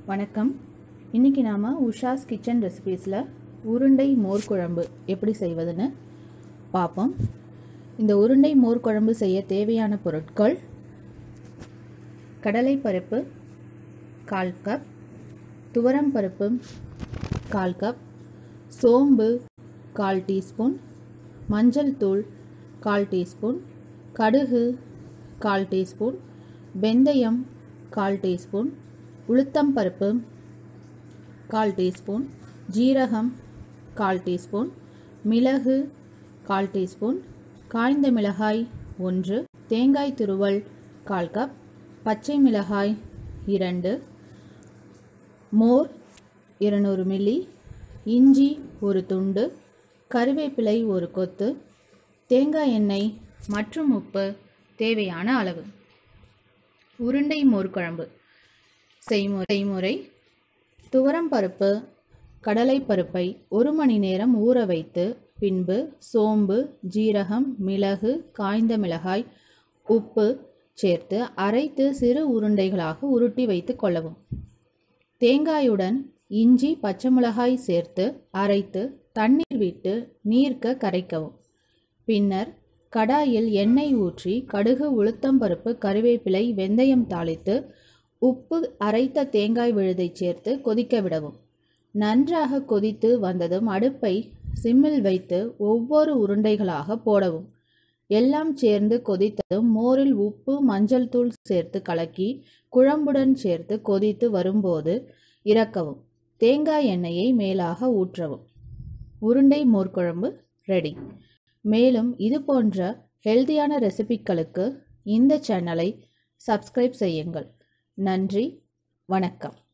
வணக்கம் இன்றைக்கி நாம் உஷாஸ் கிச்சன் ரெசிபீஸில் உருண்டை மோர் குழம்பு எப்படி செய்வதுன்னு பார்ப்போம் இந்த உருண்டை மோர் குழம்பு செய்ய தேவையான பொருட்கள் கடலைப்பருப்பு கால் கப் துவரம் பருப்பு கால் கப் சோம்பு கால் டீஸ்பூன் மஞ்சள் தூள் கால் டீஸ்பூன் கடுகு கால் டீஸ்பூன் வெந்தயம் கால் டீஸ்பூன் உளுத்தம் பருப்பு கால் டீஸ்பூன் ஜீரகம் கால் டீஸ்பூன் மிளகு கால் டீஸ்பூன் காய்ந்த மிளகாய் ஒன்று தேங்காய் துருவல் கால் கப் பச்சை மிளகாய் இரண்டு மோர் இருநூறு மில்லி இஞ்சி ஒரு துண்டு கருவேப்பிலை ஒரு கொத்து தேங்காய் எண்ணெய் மற்றும் உப்பு தேவையான அளவு உருண்டை மோர் குழம்பு செய்முறை செய்முறை துவரம் பருப்பு கடலை பருப்பை ஒரு மணி நேரம் ஊற வைத்து பின்பு சோம்பு ஜீரகம் மிளகு காய்ந்த மிளகாய் உப்பு சேர்த்து அரைத்து சிறு உருண்டைகளாக உருட்டி வைத்து கொள்ளவும் தேங்காயுடன் இஞ்சி பச்சை மிளகாய் சேர்த்து அரைத்து தண்ணீர் விட்டு நீர்க்க கரைக்கவும் பின்னர் கடாயில் எண்ணெய் ஊற்றி கடுகு உளுத்தம்பருப்பு கருவேப்பிலை வெந்தயம் தாளித்து உப்பு அரைத்த தேங்காய் விழுதை சேர்த்து கொதிக்க விடவும் நன்றாக கொதித்து வந்ததும் அடுப்பை சிம்மில் வைத்து ஒவ்வொரு உருண்டைகளாக போடவும் எல்லாம் சேர்ந்து கொதித்ததும் மோரில் உப்பு மஞ்சள் தூள் சேர்த்து கலக்கி குழம்புடன் சேர்த்து கொதித்து வரும்போது இறக்கவும் தேங்காய் எண்ணெயை மேலாக ஊற்றவும் உருண்டை மோர்க்குழம்பு ரெடி மேலும் இது போன்ற ஹெல்தியான ரெசிபிக்களுக்கு இந்த சேனலை சப்ஸ்கிரைப் செய்யுங்கள் நன்றி வணக்கம்